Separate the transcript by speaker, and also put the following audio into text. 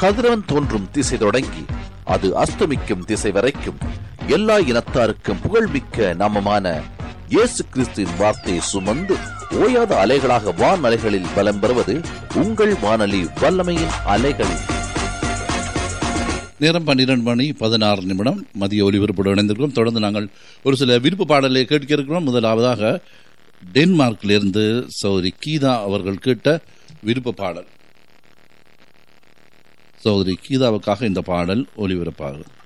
Speaker 1: கதிரவன் தோன்றும் திசை தொடங்கி அது அஸ்தமிக்கும் திசை வரைக்கும் எல்லா இனத்தாருக்கும் புகழ்மிக்க நாமமான இயேசு கிறிஸ்துவின் வார்த்தையை சுமந்து ஓயாத அலைகளாக வான் அலைகளில் பலம் பெறுவது உங்கள் வானொலி வல்லமையின் அலைகள்
Speaker 2: நேரம் பன்னிரண்டு மணி பதினாறு நிமிடம் மதிய ஒலிபரப்போடு இணைந்திருக்கிறோம் தொடர்ந்து நாங்கள் ஒரு சில விருப்ப பாடலை கேட்க இருக்கிறோம் முதலாவதாக டென்மார்க்கிலிருந்து சௌதரி கீதா அவர்கள் கேட்ட விருப்ப பாடல் சௌதரி கீதாவுக்காக இந்த பாடல் ஒலிபரப்பாகும்